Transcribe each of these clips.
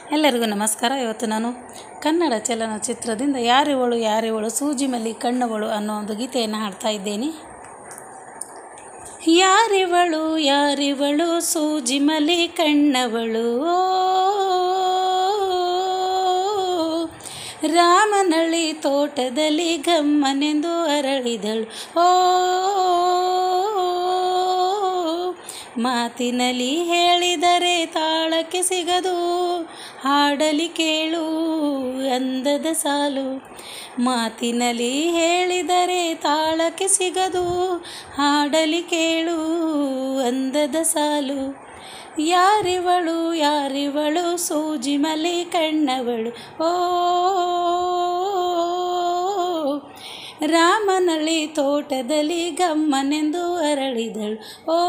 ಎಲ್ಲರಿಗೂ ನಮಸ್ಕಾರ ಇವತ್ತು ನಾನು ಕನ್ನಡ ಚಲನಚಿತ್ರದಿಂದ ಯಾರಿವಳು ಯಾರಿವಳು ಸೂಜಿ ಮಲ್ಲಿ ಕಣ್ಣವಳು ಅನ್ನೋ ಒಂದು ಗೀತೆಯನ್ನು ಹಾಡ್ತಾ ಇದ್ದೇನೆ ಯಾರಿವಳು ಯಾರಿವಳು ಸೂಜಿ ಮಲಿ ಕಣ್ಣವಳು ಓ, ರಾಮನಳ್ಳಿ ತೋಟದಲ್ಲಿ ಗಮ್ಮನೆಂದು ಅರಳಿದಳು ಓ ಮಾತಿನಲ್ಲಿ ಹೇಳಿದರೆ ತಾಳಕ್ಕೆ ಸಿಗದು ಹಾಡಲಿ ಕೇಳು ಅಂದದ ಸಾಲು ಮಾತಿನಲ್ಲಿ ಹೇಳಿದರೆ ತಾಳಕ್ಕೆ ಸಿಗದು ಹಾಡಲಿ ಕೇಳು ಅಂದದ ಸಾಲು ಯಾರಿವಳು ಯಾರಿವಳು ಸೂಜಿ ಮಲಿ ಕಣ್ಣವಳು ಓ ರಾಮನಳ್ಳಿ ತೋಟದಲ್ಲಿ ಗಮ್ಮನೆಂದು ಅರಳಿದಳು ಓ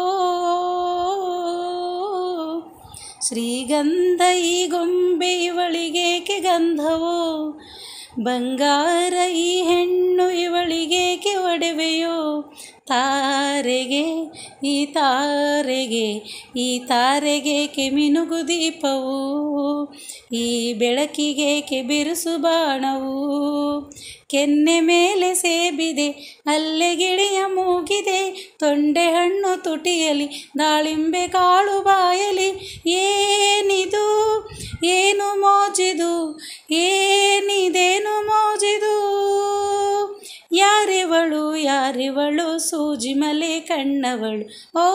ಶ್ರೀಗಂಧ ಈ ಗೊಂಬೆ ಇವಳಿಗೇಕೆ ಗಂಧವೋ ಬಂಗಾರ ಈ ಹೆಣ್ಣು ಇವಳಿಗೇಕೆ ಒಡವೆಯೋ ತಾರೆಗೆ ಈ ತಾರೆಗೆ ಈ ತಾರೆಗೇಕೆ ಮಿನುಗು ದೀಪವು ಈ ಬೆಳಕಿಗೇಕೆ ಬಿರುಸು ಬಾಣವು ಕೆನ್ನೆ ಮೇಲೆ ಸೇಬಿದೆ ಅಲ್ಲೆ ಗಿಳಿಯ ಮೂಗಿದೆ ತೊಂಡೆ ಹಣ್ಣು ತುಟಿಯಲಿ ದಾಳಿಂಬೆ ಕಾಳು ಬಾಯಲಿ ಏನಿದು ಏನು ಮೋಜಿದು ಏನಿದೇನು ಮೋಜಿದು ಯಾರಿವಳು ಯಾರಿವಳು ಸೂಜಿ ಮಲೆ ಕಣ್ಣವಳು ಓ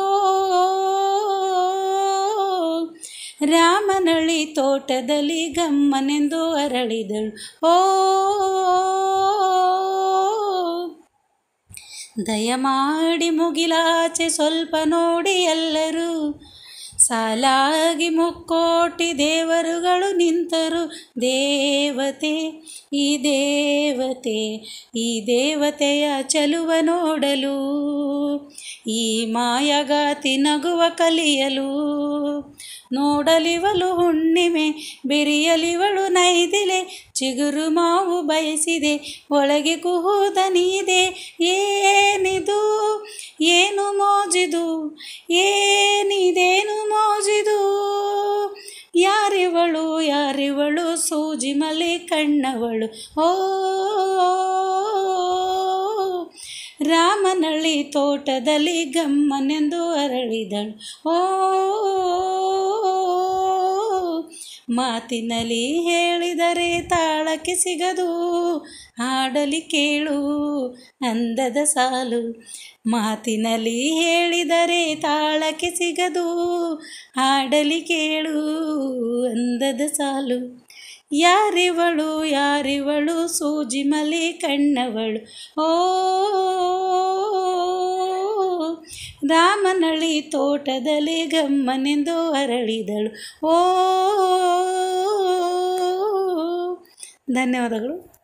ರಾಮನಳ್ಳಿ ತೋಟದಲ್ಲಿ ಗಮ್ಮನೆಂದು ಅರಳಿದಳು ಓ ದಯಮಾಡಿ ಮುಗಿಲಾಚೆ ಸ್ವಲ್ಪ ನೋಡಿ ಎಲ್ಲರೂ ಸಾಲಾಗಿ ಮುಕ್ಕೋಟಿ ದೇವರುಗಳು ನಿಂತರು ದೇವತೆ ಈ ದೇವತೆ ಈ ದೇವತೆಯ ಚಲುವ ನೋಡಲು ಈ ಮಾಯಗಾತಿ ನಗುವ ಕಲಿಯಲು ನೋಡಲಿವಳು ಹುಣ್ಣಿಮೆ ಬೆರಿಯಲಿವಳು ನೈದಿಲೆ ಚಿಗುರು ಮಾವು ಬಯಸಿದೆ ಒಳಗೆ ಕುಹೂದ ನೀದೆ ಏನಿದು ಏನು ಮೋಜಿದು ಏನಿದೇನು ಮೋಜಿದು ಯಾರಿವಳು ಯಾರಿವಳು ಸೂಜಿ ಮಲೆ ಕಣ್ಣವಳು ಓ ರಾಮನಳ್ಳಿ ತೋಟದಲ್ಲಿ ಗಮ್ಮನೆಂದು ಅರಳಿದಳು ಓ ಮಾತಿನಲ್ಲಿ ಹೇಳಿದರೆ ತಾಳಕ್ಕೆ ಸಿಗದು ಹಾಡಲಿ ಕೇಳು ಅಂದದ ಸಾಲು ಮಾತಿನಲ್ಲಿ ಹೇಳಿದರೆ ತಾಳಕ್ಕೆ ಸಿಗದು ಹಾಡಲಿ ಕೇಳು ಅಂದದ ಸಾಲು ಯಾರಿವಳು ಯಾರಿವಳು ಸೂಜಿ ಮಲಿ ಕಣ್ಣವಳು ಓ ರಾಮನಳ್ಳಿ ತೋಟದಲ್ಲಿ ಗಮ್ಮನೆಂದು ಅರಳಿದಳು ಓ ಧನ್ಯವಾದಗಳು